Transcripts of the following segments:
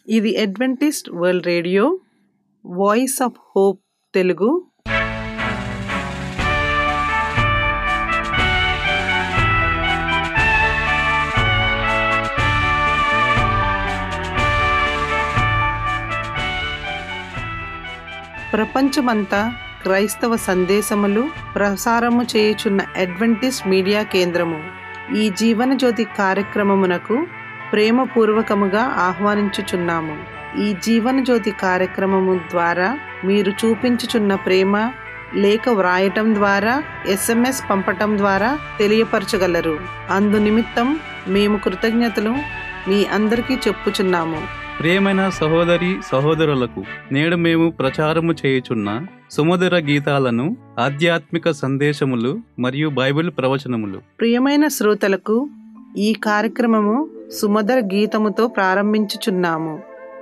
ఇది Adventist World Radio Voice of Hope Telugu ప్రపంచమంతా క్రైస్తవ సందేశములు ప్రసారము చేయుచున్న అడ్వెంటిస్ట్ మీడియా కేంద్రము ఈ జీవన జ్యోతి కార్యక్రమమునకు ప్రేమపూర్వకముగా ఆహ్వానించుచున్నాము ఈ జీవన జ్యోతి కార్యక్రమము ద్వారా మీరు చూపించుచున్న ప్రేమ లేఖ వ్రాయటం ద్వారా ఎస్ఎంఎస్ పంపటం ద్వారా తెలియపరచగలరు అందు నిమిత్తం మేము కృతజ్ఞతలు మీ అందరికీ చెప్పుచున్నాము ప్రియమైన సహోదరి సహోదరులకు నేడు మేము ప్రచారము చేయుచున్న సుమధుర గీతాలను ఆధ్యాత్మిక సందేశములు మరియు బైబిల్ ప్రవచనములు ప్రియమైన శ్రోతలకు ఈ కార్యక్రమము సుమధుర గీతముతో ప్రారంభించుచున్నాము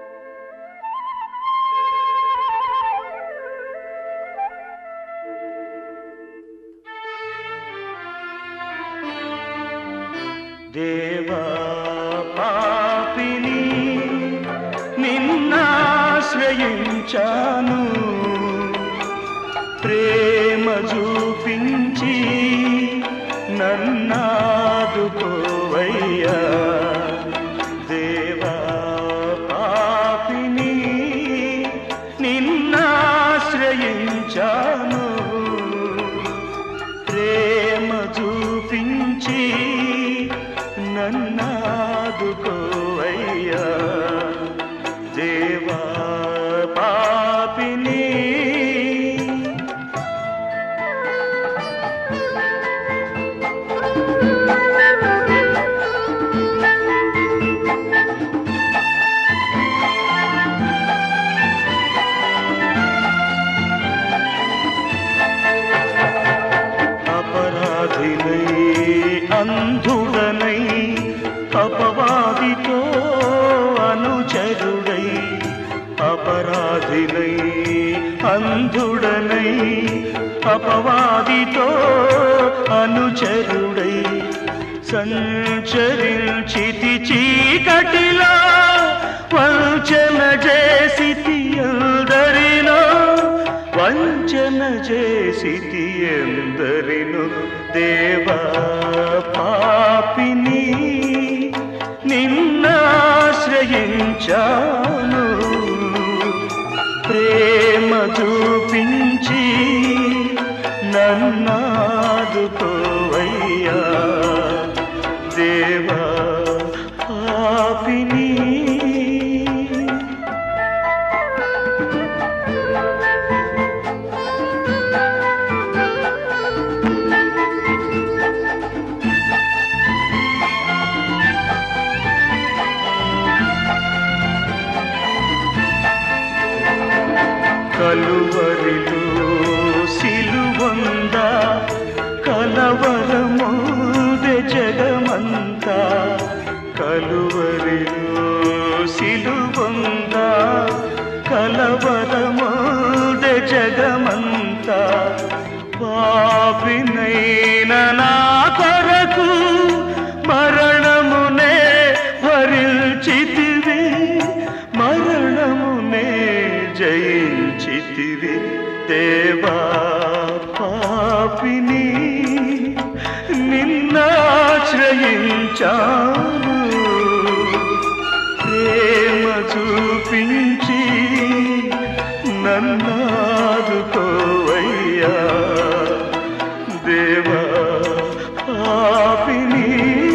దేవా పాపిని నిన్నాశ్రయించాను ప్రేమ చూపించి నన్నాదుకోవయ్యా దేవా పాపిని నిన్నాశ్రయించాను ప్రేమ చూపించి నన్నాదుకోవయ్యా దేవా పాపిని అపరాధినై అంధుడనై అపవాదితో అనుచరుడై అపరాధినై అంధుడనై అపవాదితో అనుచరుడై సంచరించితి చీకటిలో వంచన చేసితి అందరిలో వంచన చేసితి ఎందరిను దేవా పాపిని నిన్నాశ్రయించాను ప్రేమ చూపించి నన్నాదుకోవయ్యా దేవా పాపిని కలువరిలో సిలువంద కలవరమోదె జగమంతా కలువరిలో సిలువంద కలవరమోదె జగమంతా పాపినైన నా కొరకు మరణమునే భరించితివి మరణమునే జయించితివి దేవా పాపిని నిన్నాశ్రయించాను ప్రేమ చూపించి నన్నాదుకోవయ్యా దేవా పాపిని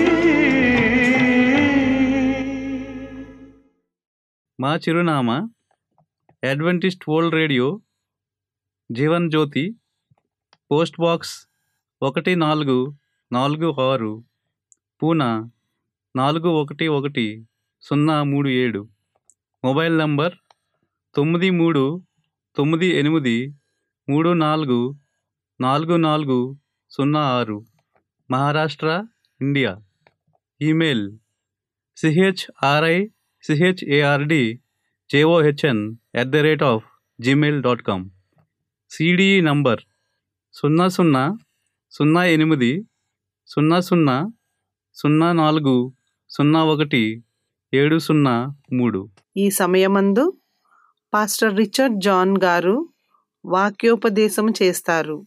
మా చిరునామా Adventist World Radio Jeevan Jyothi post box ఒకటి నాలుగు నాలుగు ఆరు పూనా నాలుగు ఒకటి ఒకటి సున్నా మూడు ఏడు మొబైల్ నంబర్ తొమ్మిది మూడు తొమ్మిది ఎనిమిది మూడు నాలుగు నాలుగు నాలుగు సున్నా ఆరు Maharashtra India email C H R I C H A R D J O H N at the rate of Gmail dot com C D E number సున్నా సున్నా సున్నా ఎనిమిది సున్నా సున్నా సున్నా నాలుగు సున్నా ఒకటి ఏడు సున్నా మూడు ఈ సమయమందు పాస్టర్ రిచర్డ్ జాన్ గారు వాక్యోపదేశం చేస్తారు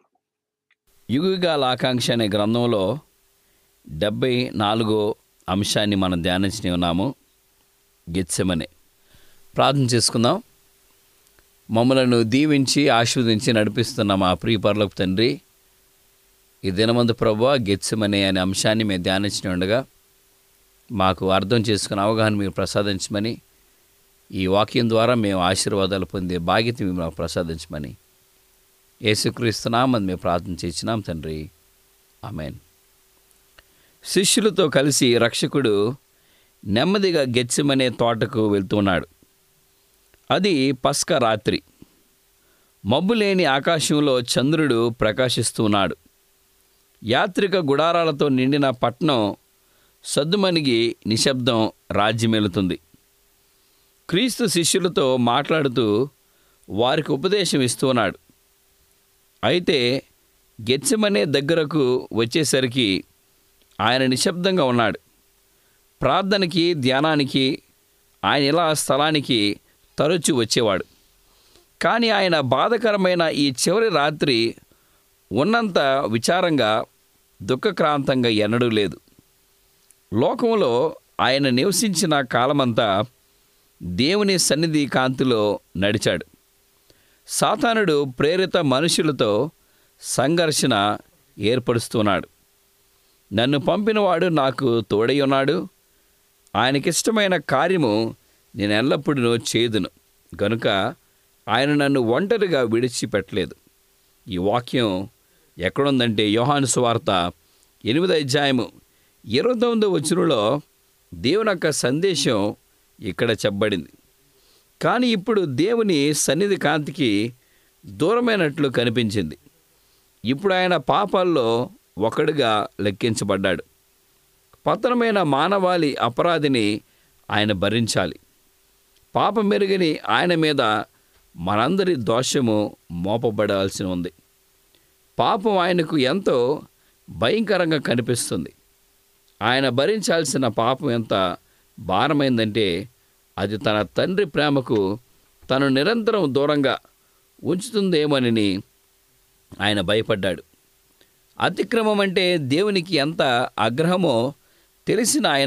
యుగయుగాల ఆకాంక్ష అనే గ్రంథంలో డెబ్బై నాలుగో అంశాన్ని మనం ధ్యానించి ఉన్నాము గెత్సెమనే ప్రార్థన చేసుకుందాం మమ్మలను దీవించి ఆశీర్వదించి నడిపిస్తున్న మా ప్రియ పరలోక తండ్రి ఈ దినమందు ప్రభు గెత్సెమనే అనే అంశాన్ని మేము ధ్యానించి ఉండగా మాకు అర్థం చేసుకున్న అవగాహన మీరు ప్రసాదించమని ఈ వాక్యం ద్వారా మేము ఆశీర్వాదాలు పొందే బాధ్యత మీరు మాకు ప్రసాదించమని యేసుక్రీస్తున్నామని మేము ప్రార్థన చేసినాం తండ్రి ఆమెన్ శిష్యులతో కలిసి రక్షకుడు నెమ్మదిగా గెచ్చమనే తోటకు వెళ్తున్నాడు అది పస్క రాత్రి మబ్బు లేని ఆకాశంలో చంద్రుడు ప్రకాశిస్తున్నాడు యాత్రిక గుడారాలతో నిండిన పట్నం సద్దుమణిగి నిశ్శబ్దం రాజ్యమేలుతుంది క్రీస్తు శిష్యులతో మాట్లాడుతూ వారికి ఉపదేశం ఇస్తున్నాడు అయితే గెచ్చమనే దగ్గరకు వచ్చేసరికి ఆయన నిశ్శబ్దంగా ఉన్నాడు ప్రార్థనకి ధ్యానానికి ఆయన ఇలా స్థలానికి తరచు వచ్చేవాడు కానీ ఆయన బాధకరమైన ఈ చివరి రాత్రి ఉన్నంత విచారంగా దుఃఖక్రాంతంగా ఎన్నడూ లేదు లోకంలో ఆయన నివసించిన కాలమంతా దేవుని సన్నిధి కాంతిలో నడిచాడు సాతానుడు ప్రేరిత మనుషులతో సంఘర్షణ ఏర్పరుస్తున్నాడు నన్ను పంపినవాడు నాకు తోడై ఉన్నాడు ఆయనకిష్టమైన కార్యము నేను ఎల్లప్పుడూ చేదును కనుక ఆయన నన్ను ఒంటరిగా విడిచిపెట్టలేదు ఈ వాక్యం ఎక్కడుందంటే యోహాను సువార్త ఎనిమిదో అధ్యాయము ఇరవై తొమ్మిదో వచనంలో దేవుని యొక్క సందేశం ఇక్కడ చెప్పబడింది కానీ ఇప్పుడు దేవుని సన్నిధి కాంతికి దూరమైనట్లు కనిపించింది ఇప్పుడు ఆయన పాపాల్లో ఒకడుగా లెక్కించబడ్డాడు పతనమైన మానవాళి అపరాధిని ఆయన భరించాలి పాప మెరుగని ఆయన మీద మనందరి దోషము మోపబడాల్సి ఉంది పాపం ఆయనకు ఎంతో భయంకరంగా కనిపిస్తుంది ఆయన భరించాల్సిన పాపం ఎంత భారమైందంటే అది తన తండ్రి ప్రేమకు తను నిరంతరం దూరంగా ఉంచుతుందేమోనని ఆయన భయపడ్డాడు అతిక్రమం అంటే దేవునికి ఎంత ఆగ్రహమో తెలిసిన ఆయన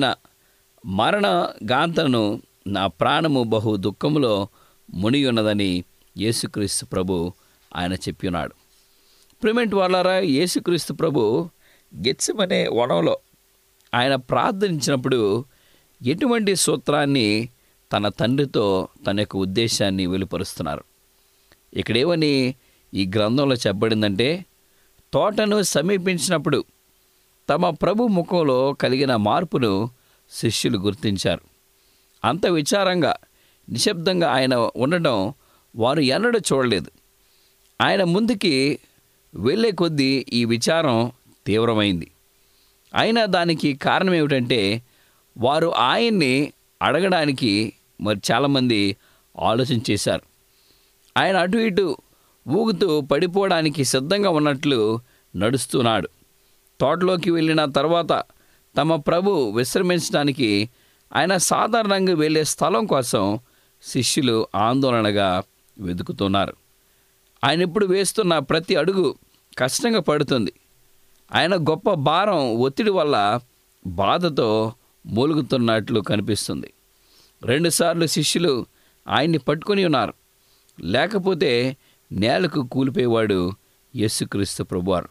మరణ గాంతను నా ప్రాణము బహు దుఃఖములో మునిగి ఉన్నదని యేసుక్రీస్తు ప్రభు ఆయన చెప్పినాడు ప్రిమెంట్ వాళ్ళారా యేసుక్రీస్తు ప్రభు గెత్సమనే వనంలో ఆయన ప్రార్థించినప్పుడు ఎటువంటి సూత్రాన్ని తన తండ్రితో తన యొక్క ఉద్దేశాన్ని వెలుపరుస్తున్నారు ఇక్కడేమని ఈ గ్రంథంలో చెప్పబడిందంటే తోటను సమీపించినప్పుడు తమ ప్రభు ముఖంలో కలిగిన మార్పును శిష్యులు గుర్తించారు అంత విచారంగా నిశ్శబ్దంగా ఆయన ఉండడం వారు ఎన్నడూ చూడలేదు ఆయన ముందుకి వెళ్ళే కొద్దీ ఈ విచారం తీవ్రమైంది అయినా దానికి కారణం ఏమిటంటే వారు ఆయన్ని అడగడానికి మరి చాలామంది ఆలోచన చేశారు ఆయన అటు ఇటు ఊగుతూ పడిపోవడానికి సిద్ధంగా ఉన్నట్లు నడుస్తున్నాడు తోటలోకి వెళ్ళిన తర్వాత తమ ప్రభు విశ్రమించడానికి ఆయన సాధారణంగా వెళ్ళే స్థలం కోసం శిష్యులు ఆందోళనగా వెతుకుతున్నారు ఆయన ఇప్పుడు వేస్తున్న ప్రతి అడుగు కష్టంగా పడుతుంది ఆయన గొప్ప భారం ఒత్తిడి వల్ల బాధతో మూలుగుతున్నట్లు కనిపిస్తుంది రెండుసార్లు శిష్యులు ఆయన్ని పట్టుకొని ఉన్నారు లేకపోతే నేలకు కూలిపోయేవాడు యేసుక్రీస్తు ప్రభువారు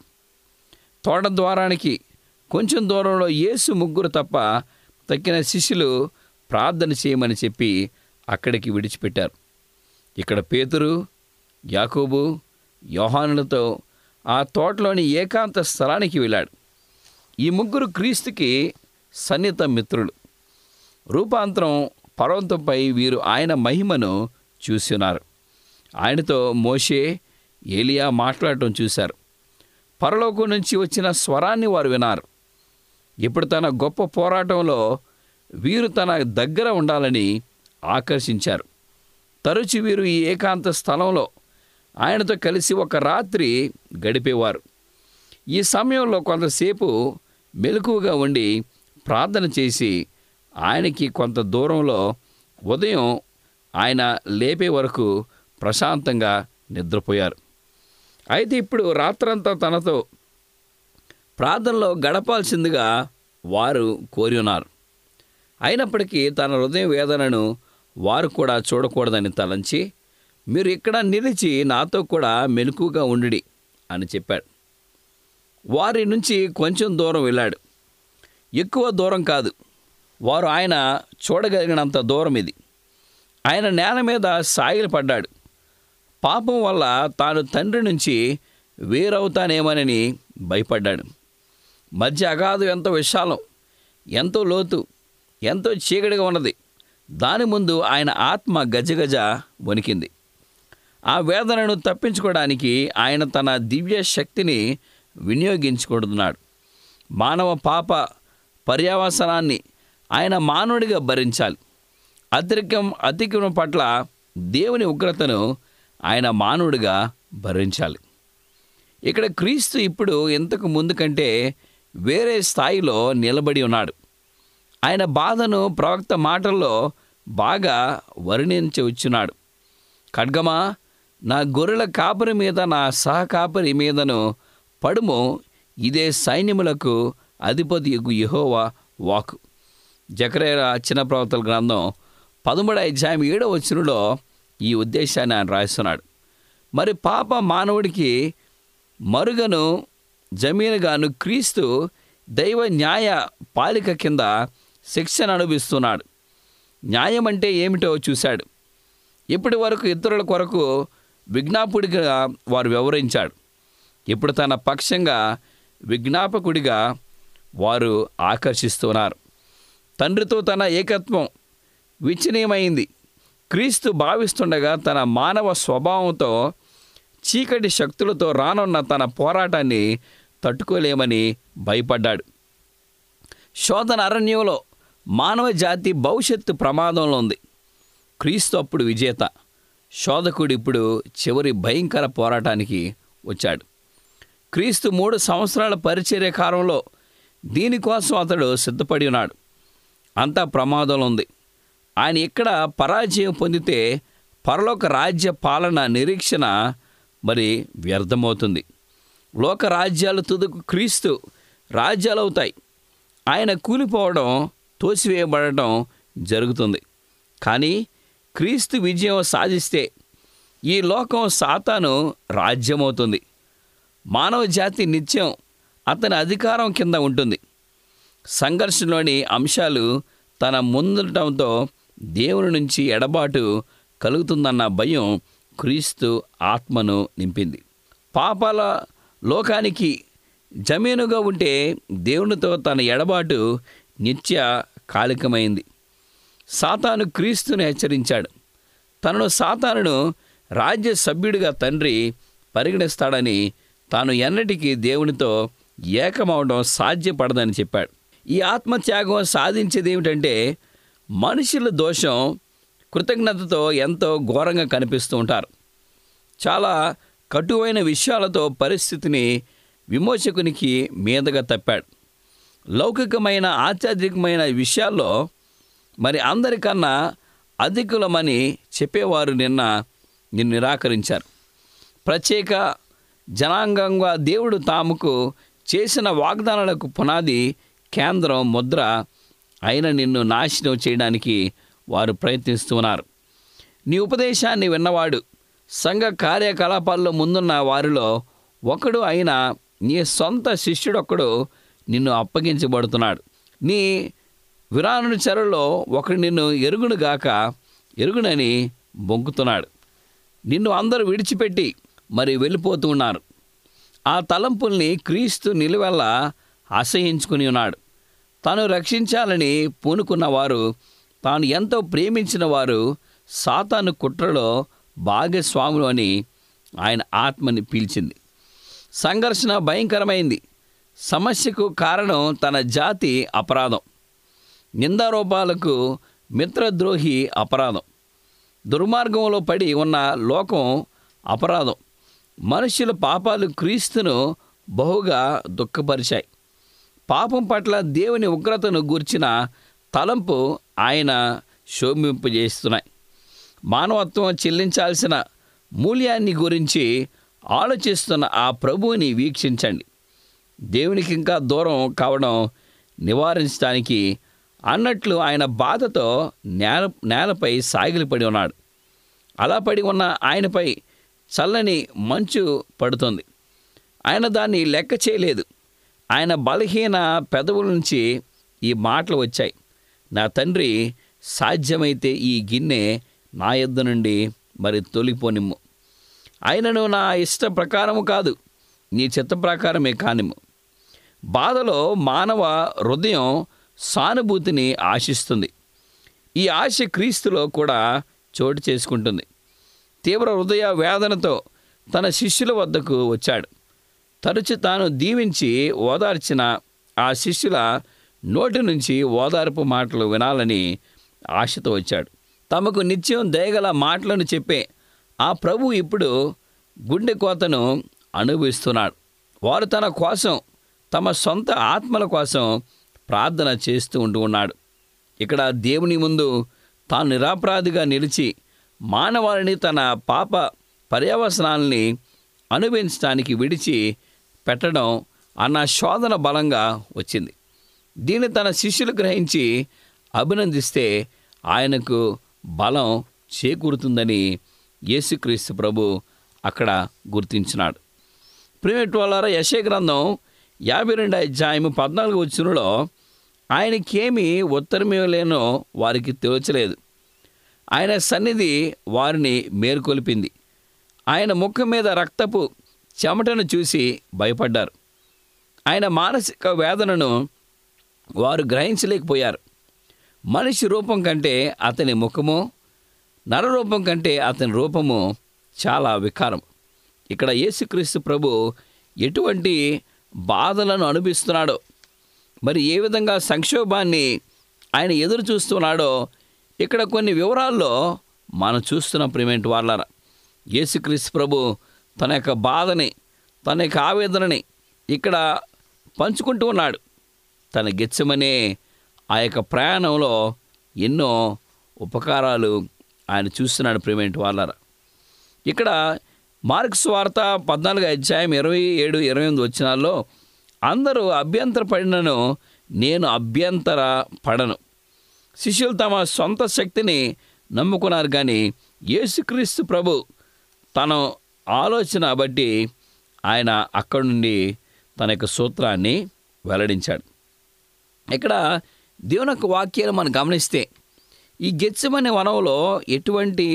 తోట ద్వారానికి కొంచెం దూరంలో యేసు ముగ్గురు తప్ప తక్కిన శిష్యులు ప్రార్థన చేయమని చెప్పి అక్కడికి విడిచిపెట్టారు ఇక్కడ పేతురు యాకోబు యోహానులతో ఆ తోటలోని ఏకాంత స్థలానికి వెళ్ళాడు ఈ ముగ్గురు క్రీస్తుకి సన్నిహిత మిత్రులు రూపాంతరం పర్వతంపై వీరు ఆయన మహిమను చూస్తున్నారు ఆయనతో మోషే ఏలియా మాట్లాడటం చూశారు పరలోకం నుంచి వచ్చిన స్వరాన్ని వారు విన్నారు ఇప్పుడు తన గొప్ప పోరాటంలో వీరు తన దగ్గర ఉండాలని ఆకర్షించారు తరచు వీరు ఈ ఏకాంత స్థలంలో ఆయనతో కలిసి ఒక రాత్రి గడిపేవారు ఈ సమయంలో కొంతసేపు మెలకువగా ఉండి ప్రార్థన చేసి ఆయనకి కొంత దూరంలో ఉదయం ఆయన లేపే వరకు ప్రశాంతంగా నిద్రపోయారు అయితే ఇప్పుడు రాత్రంతా తనతో ప్రార్థనలో గడపాల్సిందిగా వారు కోరి ఉన్నారు అయినప్పటికీ తన హృదయ వేదనను వారు కూడా చూడకూడదని తలంచి మీరు ఇక్కడ నిలిచి నాతో కూడా మెలకుగా ఉండి అని చెప్పాడు వారి నుంచి కొంచెం దూరం వెళ్ళాడు ఎక్కువ దూరం కాదు వారు ఆయన చూడగలిగినంత దూరం ఇది ఆయన నేల మీద సాగిలి పడ్డాడు పాపం వల్ల తాను తండ్రి నుంచి వేరవుతానేమోనని భయపడ్డాడు మధ్య అగాధం ఎంతో విశాలం ఎంతో లోతు ఎంతో చీకటిగా ఉన్నది దాని ముందు ఆయన ఆత్మ గజగజ వణికింది ఆ వేదనను తప్పించుకోవడానికి ఆయన తన దివ్య శక్తిని వినియోగించుకుంటున్నాడు మానవ పాప పర్యావసనాన్ని ఆయన మానవుడిగా భరించాలి అతిరికం అతిక్రమం పట్ల దేవుని ఉగ్రతను ఆయన మానవుడిగా భరించాలి ఇక్కడ క్రీస్తు ఇప్పుడు ఇంతకు ముందు కంటే వేరే స్థాయిలో నిలబడి ఉన్నాడు ఆయన బాధను ప్రవక్త మాటల్లో బాగా వర్ణించి వచ్చున్నాడు ఖడ్గమా నా గొర్రెల కాపరి మీద నా సహకాపరి మీదను పడుము ఇదే సైన్యములకు అధిపతి యెహోవా వాకు జకరేర చిన్న ప్రవక్తల గ్రంథం పదమూడు అధ్యాయం ఏడవ వచనంలో ఈ ఉద్దేశాన్ని ఆయన రాస్తున్నాడు మరి పాప మానవుడికి మరుగను జమీనుగాను క్రీస్తు దైవ న్యాయ పాలిక కింద శిక్షను అనుభవిస్తున్నాడు న్యాయం అంటే ఏమిటో చూశాడు ఇప్పటి వరకు ఇతరుల కొరకు విజ్ఞాపుడిగా వారు వివరించాడు ఇప్పుడు తన పక్షంగా విజ్ఞాపకుడిగా వారు ఆకర్షిస్తున్నారు తండ్రితో తన ఏకత్వం విచ్ఛిన్నమైంది క్రీస్తు భావిస్తుండగా తన మానవ స్వభావంతో చీకటి శక్తులతో రానున్న తన పోరాటాన్ని తట్టుకోలేమని భయపడ్డాడు శోధన అరణ్యంలో మానవ జాతి భవిష్యత్తు ప్రమాదంలో ఉంది క్రీస్తు అప్పుడు విజేత శోధకుడు ఇప్పుడు చివరి భయంకర పోరాటానికి వచ్చాడు క్రీస్తు మూడు సంవత్సరాల పరిచర్య కాలంలో దీనికోసం అతడు సిద్ధపడి ఉన్నాడు అంతా ప్రమాదంలో ఉంది ఆయన ఇక్కడ పరాజయం పొందితే పరలోక రాజ్య పాలన నిరీక్షణ మరి వ్యర్థమవుతుంది లోక రాజ్యాలు తుదుకు క్రీస్తు రాజ్యాలు అవుతాయి ఆయన కూలిపోవడం తోసివేయబడటం జరుగుతుంది కానీ క్రీస్తు విజయం సాధిస్తే ఈ లోకం సాతాను రాజ్యమవుతుంది మానవ జాతి నిత్యం అతని అధికారం కింద ఉంటుంది సంఘర్షణలోని అంశాలు తన ముందుటంతో దేవుని నుంచి ఎడబాటు కలుగుతుందన్న భయం క్రీస్తు ఆత్మను నింపింది పాపాల లోకానికి జమీనుగా ఉంటే దేవునితో తన ఎడబాటు నిత్య కాలికమైంది సాతాను క్రీస్తుని హెచ్చరించాడు తనను సాతానును రాజ్య సభ్యుడిగా తండ్రి పరిగణిస్తాడని తాను ఎన్నటికీ దేవునితో ఏకమవడం సాధ్యపడదని చెప్పాడు ఈ ఆత్మత్యాగం సాధించేది ఏమిటంటే మనుషుల దోషం కృతజ్ఞతతో ఎంతో ఘోరంగా కనిపిస్తూ ఉంటారు చాలా కటువైన విషయాలతో పరిస్థితిని విమోచకునికి మీదగా తప్పాడు లౌకికమైన ఆధ్యాత్మికమైన విషయాల్లో మరి అందరికన్నా అధికులమని చెప్పేవారు నిన్న నిన్ను నిరాకరించారు ప్రత్యేక జనాంగంగా దేవుడు తాముకు చేసిన వాగ్దానాలకు పునాది కేంద్రం ముద్ర అయిన నిన్ను నాశనం చేయడానికి వారు ప్రయత్నిస్తున్నారు నీ ఉపదేశాన్ని విన్నవాడు సంఘ కార్యకలాపాల్లో ముందున్న వారిలో ఒకడు అయిన నీ సొంత శిష్యుడొక్కడు నిన్ను అప్పగించబడుతున్నాడు నీ విరానుని చెరలో ఒకడు నిన్ను ఎరుగునుగాక ఎరుగునని బొంకుతున్నాడు నిన్ను అందరూ విడిచిపెట్టి మరి వెళ్ళిపోతూ ఉన్నారు ఆ తలంపుల్ని క్రీస్తు నిలువెల్ల అసహించుకుని ఉన్నాడు తాను రక్షించాలని పూనుకున్న వారు తాను ఎంతో ప్రేమించిన వారు సాతాను కుట్రలో భాగస్వాములు అని ఆయన ఆత్మని పీల్చింది సంఘర్షణ భయంకరమైంది సమస్యకు కారణం తన జాతి అపరాధం నిందారోపాలకు మిత్రద్రోహి అపరాధం దుర్మార్గంలో పడి ఉన్న లోకం అపరాధం మనుషుల పాపాలు క్రీస్తును బహుగా దుఃఖపరిచాయి పాపం పట్ల దేవుని ఉగ్రతను గూర్చిన తలంపు ఆయన శోభింపజేస్తున్నాయి మానవత్వం చెల్లించాల్సిన మూల్యాన్ని గురించి ఆలోచిస్తున్న ఆ ప్రభువుని వీక్షించండి దేవునికి ఇంకా దూరం కావడం నివారించడానికి అన్నట్లు ఆయన బాధతో నేల నేలపై సాగిలిపడి ఉన్నాడు అలా పడి ఉన్న ఆయనపై చల్లని మంచు పడుతుంది ఆయన దాన్ని లెక్క చేయలేదు ఆయన బలహీన పెదవుల నుంచి ఈ మాటలు వచ్చాయి నా తండ్రి సాధ్యమైతే ఈ గిన్నె నా యొద్ద నుండి మరి తొలిపోనిమ్ము ఆయనను నా ఇష్ట ప్రకారము కాదు నీ చిత్త ప్రకారమే కానిమ్ము బాధలో మానవ హృదయం సానుభూతిని ఆశిస్తుంది ఈ ఆశ క్రీస్తులో కూడా చోటు చేసుకుంటుంది తీవ్ర హృదయ వేదనతో తన శిష్యుల వద్దకు వచ్చాడు తరచు తాను దీవించి ఓదార్చిన ఆ శిష్యుల నోటి నుంచి ఓదార్పు మాటలు వినాలని ఆశతో వచ్చాడు తమకు నిత్యం దయగల మాటలను చెప్పే ఆ ప్రభు ఇప్పుడు గుండె కోతను అనుభవిస్తున్నాడు వారు తన కోసం తమ సొంత ఆత్మల కోసం ప్రార్థన చేస్తూ ఉంటూ ఉన్నాడు ఇక్కడ దేవుని ముందు తాను నిరాపరాధిగా నిలిచి మానవాళిని తన పాప పర్యవసనాల్ని అనుభవించడానికి విడిచి పెట్టడం అన్న శోధన బలంగా వచ్చింది దీన్ని తన శిష్యులు గ్రహించి అభినందిస్తే ఆయనకు బలం చేకూరుతుందని యేసుక్రీస్తు ప్రభు అక్కడ గుర్తించినాడు ప్రిమేట్ వాళ్ళారా యశే గ్రంథం యాభై రెండు అధ్యాయము పద్నాలుగు వచ్చినలో ఆయనకేమీ ఉత్తరమేలేనో వారికి తోచలేదు ఆయన సన్నిధి వారిని మేల్కొల్పింది ఆయన ముఖం మీద రక్తపు చెమటను చూసి భయపడ్డారు ఆయన మానసిక వేదనను వారు గ్రహించలేకపోయారు మనిషి రూపం కంటే అతని ముఖము నరరూపం కంటే అతని రూపము చాలా వికారం ఇక్కడ యేసుక్రీస్తు ప్రభు ఎటువంటి బాధలను అనుభవిస్తున్నాడో మరి ఏ విధంగా సంక్షోభాన్ని ఆయన ఎదురు చూస్తున్నాడో ఇక్కడ కొన్ని వివరాల్లో మనం చూస్తున్న ప్రిమెంట్ వాళ్ళారా యేసుక్రీస్తు ప్రభు తన యొక్క బాధని తన యొక్క ఆవేదనని ఇక్కడ పంచుకుంటూ ఉన్నాడు తన గెచ్చమనే ఆ యొక్క ప్రయాణంలో ఎన్నో ఉపకారాలు ఆయన చూస్తున్నాడు ప్రిమెంట్ వాళ్ళారా ఇక్కడ మార్క్స్ వార్త పద్నాలుగు అధ్యాయం ఇరవై ఏడు ఇరవై ఎనిమిది వచ్చినాల్లో అందరూ అభ్యంతర పడినను నేను అభ్యంతర పడను శిష్యులు తమ సొంత శక్తిని నమ్ముకున్నారు కానీ యేసుక్రీస్తు ప్రభు తన ఆలోచన బట్టి ఆయన అక్కడి నుండి తన యొక్క సూత్రాన్ని వెల్లడించాడు ఇక్కడ దేవుని యొక్క వాక్యాలు మనం గమనిస్తే ఈ గెచ్చమనే వనంలో ఎటువంటి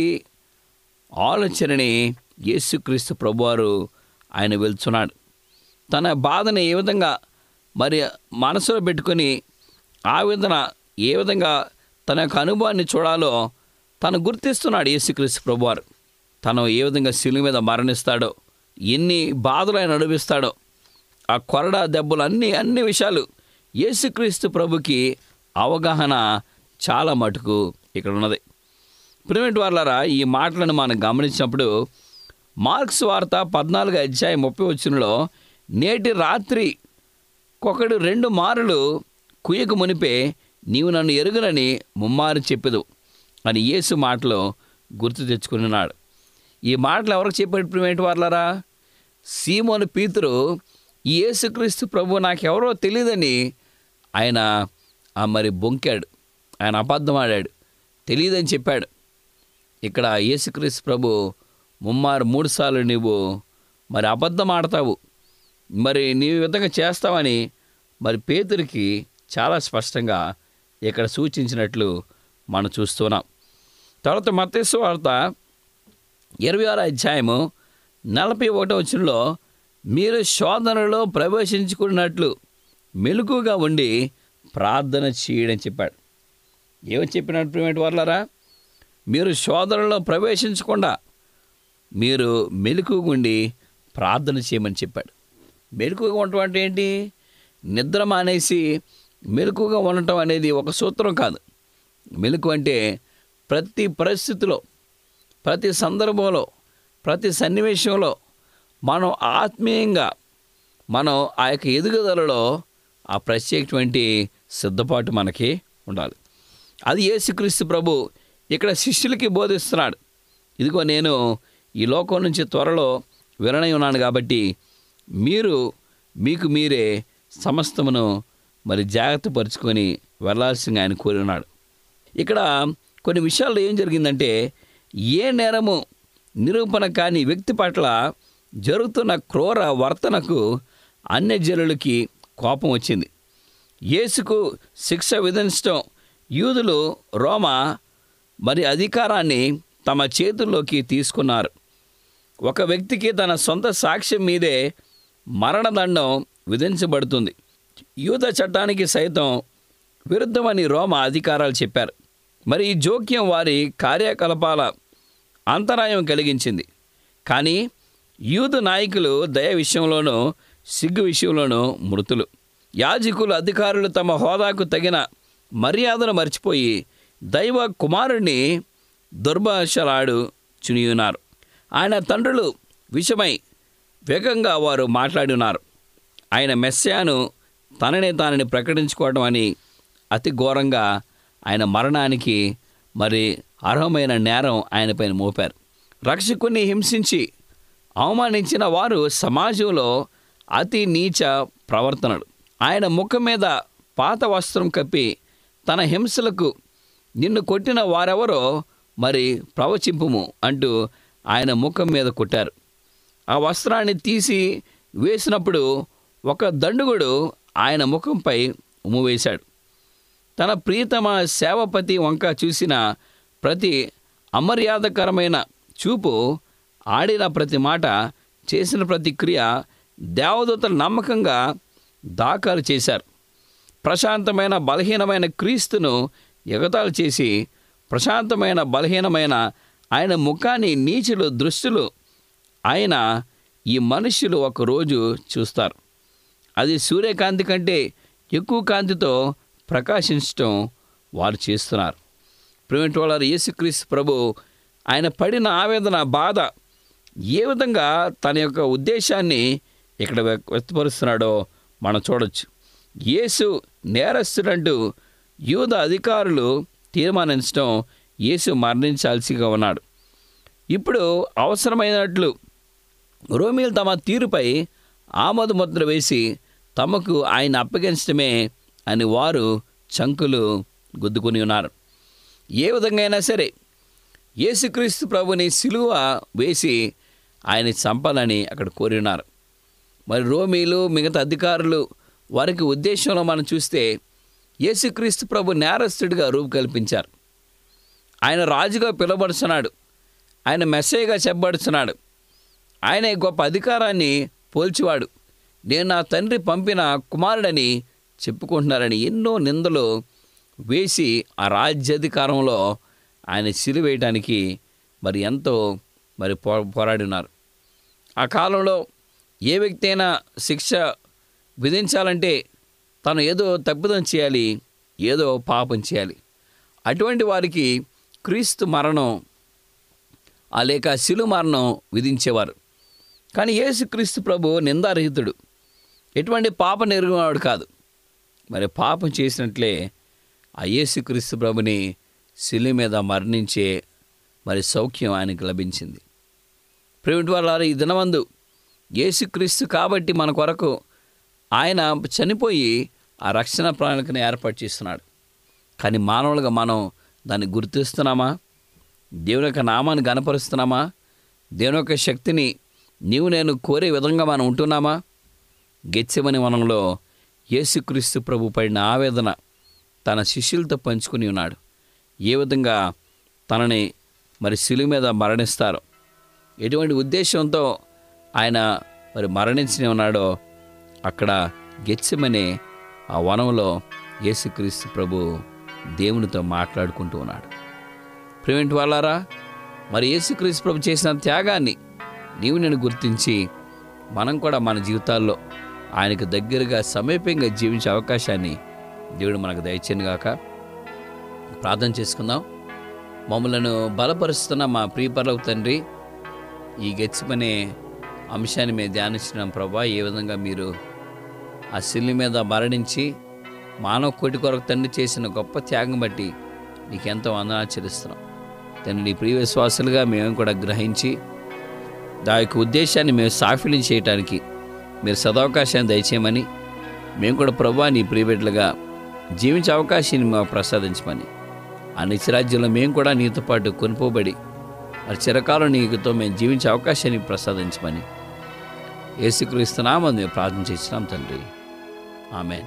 ఆలోచనని యేసుక్రీస్తు ప్రభువారు ఆయన వెళ్తున్నాడు తన బాధని ఏ విధంగా మరి మనసులో పెట్టుకొని ఆ విధంగా ఏ విధంగా తన యొక్క అనుభవాన్ని చూడాలో తను గుర్తిస్తున్నాడు యేసుక్రీస్తు ప్రభువారు తను ఏ విధంగా శిలువ మీద మరణిస్తాడో ఎన్ని బాధలు ఆయన అనుభవిస్తాడో ఆ కొరడ దెబ్బలు అన్ని అన్ని విషయాలు యేసుక్రీస్తు ప్రభుకి అవగాహన చాలా మటుకు ఇక్కడ ఉన్నది ప్రిమిట్ వాళ్ళారా ఈ మాటలను మనం గమనించినప్పుడు మార్క్స్ వార్త పద్నాలుగు అధ్యాయం ముప్పై వచ్చినలో నేటి రాత్రి ఒకడు రెండు మారులు కుయ్యకు మునిపే నీవు నన్ను ఎరుగునని ముమ్మారు చెప్పదు అని యేసు మాటలో గుర్తు తెచ్చుకున్నాడు ఈ మాటలు ఎవరికి చెప్పాడు ప్రిమేట్ వాళ్ళారా సీమోను పీతురు ఈ యేసుక్రీస్తు ప్రభు నాకెవరో తెలియదని ఆయన ఆ మరి బొంకాడు ఆయన అబద్ధం ఆడాడు తెలియదని చెప్పాడు ఇక్కడ యేసుక్రీస్తు ప్రభు ముమ్మారు మూడు సార్లు నీవు మరి అబద్ధం ఆడతావు మరి నీవు ఈ విధంగా చేస్తావని మరి పేతురికి చాలా స్పష్టంగా ఇక్కడ సూచించినట్లు మనం చూస్తున్నాం తర్వాత మత్స్సు వార్త ఇరవై ఆరో అధ్యాయము నలభై ఒకటో వచనంలో మీరు శోధనలో ప్రవేశించుకున్నట్లు మెలకుగా ఉండి ప్రార్థన చేయడని చెప్పాడు ఏమని చెప్పినట్టు ప్రియమైన వాళ్ళారా మీరు శోధనలో ప్రవేశించకుండా మీరు మెలకుగా ఉండి ప్రార్థన చేయమని చెప్పాడు మెలకుగా ఉండటం అంటే ఏంటి నిద్ర మానేసి మెలకుగా ఉండటం అనేది ఒక సూత్రం కాదు మెలకు అంటే ప్రతి పరిస్థితిలో ప్రతి సందర్భంలో ప్రతి సన్నివేశంలో మనం ఆత్మీయంగా మనం ఆ యొక్క ఎదుగుదలలో ఆ ప్రత్యేకటువంటి సిద్ధపాటు మనకి ఉండాలి అది యేసుక్రీస్తు ప్రభు ఇక్కడ శిష్యులకి బోధిస్తున్నాడు ఇదిగో నేను ఈ లోకం నుంచి త్వరలో వినై ఉన్నాను కాబట్టి మీరు మీకు మీరే సమస్తమును మరి జాగ్రత్త పరుచుకొని వెళ్ళాల్సిందిగా ఆయన కోరి ఉన్నాడు ఇక్కడ కొన్ని విషయాల్లో ఏం జరిగిందంటే ఏ నేరము నిరూపణ కాని వ్యక్తి పట్ల జరుగుతున్న క్రూర వర్తనకు అన్యజనులకి కోపం వచ్చింది యేసుకు శిక్ష విధించడం యూదులు రోమ మరి అధికారాన్ని తమ చేతుల్లోకి తీసుకున్నారు ఒక వ్యక్తికి తన సొంత సాక్ష్యం మీదే మరణదండం విధించబడుతుంది యూద చట్టానికి సైతం విరుద్ధమని రోమ అధికారాలు చెప్పారు మరి ఈ జోక్యం వారి కార్యకలాపాల అంతరాయం కలిగించింది కానీ యూదు నాయకులు దయ విషయంలోనూ సిగ్గు విషయంలోనూ మృతులు యాజకులు అధికారులు తమ హోదాకు తగిన మర్యాదను మర్చిపోయి దైవ కుమారుణ్ణి దుర్భాషలాడు చునియున్నారు ఆయన తండ్రులు విషమై వేగంగా వారు మాట్లాడి ఉన్నారు ఆయన మెస్సాను తనని తానని ప్రకటించుకోవడం అని అతి ఘోరంగా ఆయన మరణానికి మరి అర్హమైన నేరం ఆయనపైన మోపారు రక్షకుని హింసించి అవమానించిన వారు సమాజంలో అతి నీచ ప్రవర్తనలు ఆయన ముఖం మీద పాత వస్త్రం కప్పి తన హింసలకు నిన్ను కొట్టిన వారెవరో మరి ప్రవచింపుము అంటూ ఆయన ముఖం మీద కొట్టారు ఆ వస్త్రాన్ని తీసి వేసినప్పుడు ఒక దండుగుడు ఆయన ముఖంపై ఉమ్మువేశాడు తన ప్రియతమ సేవపతి వంక చూసిన ప్రతి అమర్యాదకరమైన చూపు ఆడిన ప్రతి మాట చేసిన ప్రతి క్రియ దేవదూతలు నమ్మకంగా దాఖలు చేశారు ప్రశాంతమైన బలహీనమైన క్రీస్తును ఎగతాళి చేసి ప్రశాంతమైన బలహీనమైన ఆయన ముఖాన్ని నీచులు దృష్టిలు ఆయన ఈ మనుష్యులు ఒకరోజు చూస్తారు అది సూర్యకాంతి కంటే ఎక్కువ కాంతితో ప్రకాశించటం వారు చేస్తున్నారు ప్రేమిటి వాళ్ళ యేసుక్రీస్తు ప్రభు ఆయన పడిన ఆవేదన బాధ ఏ విధంగా తన యొక్క ఉద్దేశాన్ని ఇక్కడ వ్యక్- వ్యక్తపరుస్తున్నాడో మనం చూడొచ్చు యేసు నేరస్తుడంటూ యూద అధికారులు తీర్మానించడం యేసు మరణించాల్సిగా ఉన్నాడు ఇప్పుడు అవసరమైనట్లు రోమిలు తమ తీరుపై ఆమోద ముద్ర వేసి తమకు ఆయన అప్పగించడమే అని వారు చంకులు గుద్దుకుని ఉన్నారు ఏ విధంగా అయినా సరే యేసుక్రీస్తు ప్రభుని సిలువ వేసి ఆయన చంపాలని అక్కడ కోరి ఉన్నారు మరి రోమీలు మిగతా అధికారులు వారికి ఉద్దేశంలో మనం చూస్తే యేసుక్రీస్తు ప్రభు నేరస్తుడిగా రూపకల్పించారు ఆయన రాజుగా పిలువబడుతున్నాడు ఆయన మెస్సేగా చెప్పబడుతున్నాడు ఆయన ఈ గొప్ప అధికారాన్ని పోల్చివాడు నేను నా తండ్రి పంపిన కుమారుడని చెప్పుకుంటున్నారని ఎన్నో నిందలు వేసి ఆ రాజ్యాధికారంలో ఆయన సిలువేయటానికి మరి ఎంతో మరి పో పోరాడి ఉన్నారు ఆ కాలంలో ఏ వ్యక్తి అయినా శిక్ష విధించాలంటే తను ఏదో తప్పిదం చేయాలి ఏదో పాపం చేయాలి అటువంటి వారికి క్రీస్తు మరణం ఆ లేక శిలు మరణం విధించేవారు కానీ యేసుక్రీస్తు ప్రభు నిందారహితుడు ఎటువంటి పాప నెరుగువాడు కాదు మరి పాపం చేసినట్లే ఆ యేసుక్రీస్తు ప్రభుని శిలి మీద మరణించే మరి సౌఖ్యం ఆయనకు లభించింది ప్రేమిటి వాళ్ళ ఈ దినమందు యేసుక్రీస్తు కాబట్టి మన కొరకు ఆయన చనిపోయి ఆ రక్షణ ప్రణాళికను ఏర్పాటు చేస్తున్నాడు కానీ మానవులుగా మనం దాన్ని గుర్తిస్తున్నామా దేవుని యొక్క నామాన్ని గనపరుస్తున్నామా దేవుని యొక్క శక్తిని నీవు నేను కోరే విధంగా మనం ఉంటున్నామా గెచ్చమని వనంలో యేసుక్రీస్తు ప్రభు పడిన ఆవేదన తన శిష్యులతో పంచుకుని ఉన్నాడు ఏ విధంగా తనని మరి శిలువ మీద మరణిస్తారు ఎటువంటి ఉద్దేశంతో ఆయన మరి మరణించి ఉన్నాడో అక్కడ గెచ్చమనే ఆ వనంలో యేసుక్రీస్తు ప్రభు దేవునితో మాట్లాడుకుంటూ ఉన్నాడు ప్రేమిటి వాళ్ళారా మరి యేసుక్రీస్తు ప్రభు చేసిన త్యాగాన్ని నీవు నేను గుర్తించి మనం కూడా మన జీవితాల్లో ఆయనకు దగ్గరగా సమీపంగా జీవించే అవకాశాన్ని దేవుడు మనకు దయచేయను గాక ప్రార్థన చేసుకుందాం మమ్మలను బలపరుస్తున్న మా ప్రియపరవ తండ్రి ఈ గెచ్చిపనే అంశాన్ని మేము ధ్యానించినాం ప్రభా ఏ విధంగా మీరు ఆ శిల్లి మీద మరణించి మానవ కోటి కొరకు తండ్రి చేసిన గొప్ప త్యాగం బట్టి నీకెంతో వందనాలు చెల్లిస్తున్నాం తండ్రి నీ ప్రియ విశ్వాసులుగా మేము కూడా గ్రహించి దా యొక్క ఉద్దేశాన్ని మేము సాఫల్యం చేయటానికి మీరు సదవకాశాన్ని దయచేయమని మేము కూడా ప్రభా నీ ప్రియబిడ్డలుగా జీవించే అవకాశాన్ని మాకు ప్రసాదించమని ఆ నిత్యరాజ్యంలో మేము కూడా నీతో పాటు కొనుపోబడి మరి చిరకాలం నీకుతో మేము జీవించే అవకాశాన్ని ప్రసాదించమని యేసుక్రీస్తున్నామని మేము ప్రార్థన చేసినాం తండ్రి ఆమెన్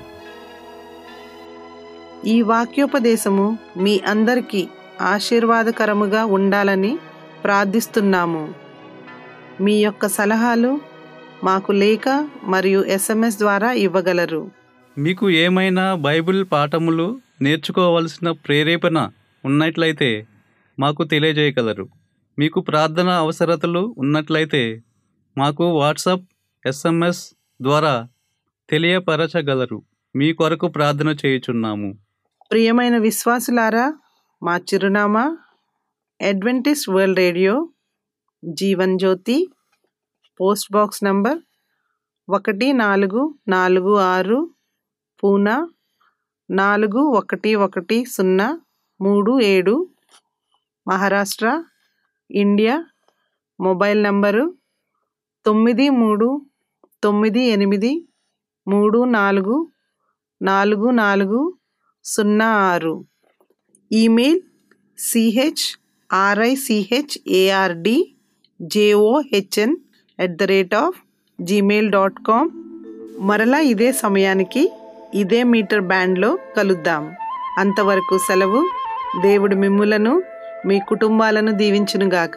ఈ వాక్యోపదేశము మీ అందరికీ ఆశీర్వాదకరముగా ఉండాలని ప్రార్థిస్తున్నాము మీ యొక్క సలహాలు మాకు లేఖ మరియు ఎస్ఎంఎస్ ద్వారా ఇవ్వగలరు మీకు ఏమైనా బైబిల్ పాఠములు నేర్చుకోవలసిన ప్రేరేపణ ఉన్నట్లయితే మాకు తెలియజేయగలరు మీకు ప్రార్థన అవసరతలు ఉన్నట్లయితే మాకు వాట్సాప్ ఎస్ఎంఎస్ ద్వారా తెలియపరచగలరు మీ కొరకు ప్రార్థన చేయుచున్నాము ప్రియమైన విశ్వాసులారా మా చిరునామా Adventist World Radio Jeevan Jyothi post box number ఒకటి నాలుగు నాలుగు ఆరు పూనా నాలుగు ఒకటి ఒకటి సున్నా మూడు ఏడు మహారాష్ట్ర ఇండియా మొబైల్ నంబరు తొమ్మిది మూడు తొమ్మిది ఎనిమిది మూడు నాలుగు నాలుగు నాలుగు సున్నా ఆరు email C H R I C H A R D J O H N at the rate of Gmail dot com మరలా ఇదే సమయానికి ఇదే మీటర్ బ్యాండ్లో కలుద్దాం అంతవరకు సెలవు దేవుడు మిమ్ములను మీ కుటుంబాలను దీవించునుగాక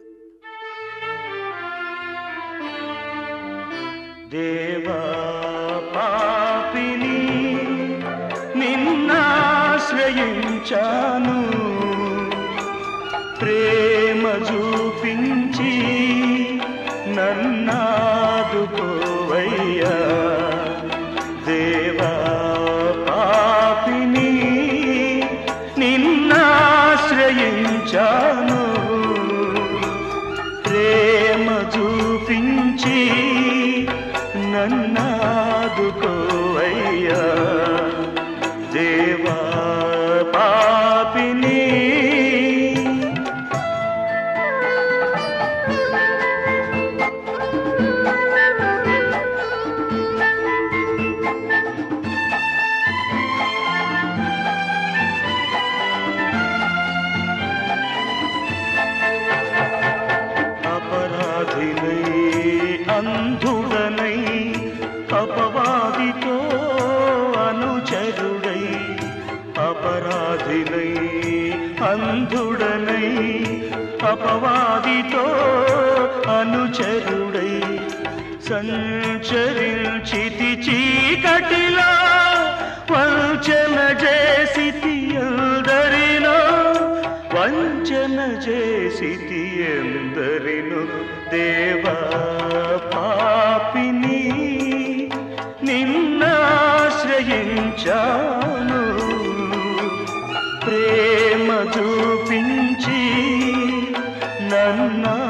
దేవా పాపిని నిన్నాశ్రయించాను ప్రేమ చూపించి నన్నాదుకోవయ్యా దేవా పాపిని నిన్నాశ్రయించాను ప్రేమ చూపించి నన్నాదుకోవయ్యా దేవా పాపిని అపరాధినై అంధుడనై అపవాదితో అనుచరుడై అపరాధినై అంధుడనై అపవాదితో అనుచరుడై సంచరించితి చీకటిలో వంచన చేసితి అందరిలో వంచన చేసితి ఎందరిను దేవా పాపిని నిన్నాశ్రయించాను ప్రేమ చూపించి నన్నా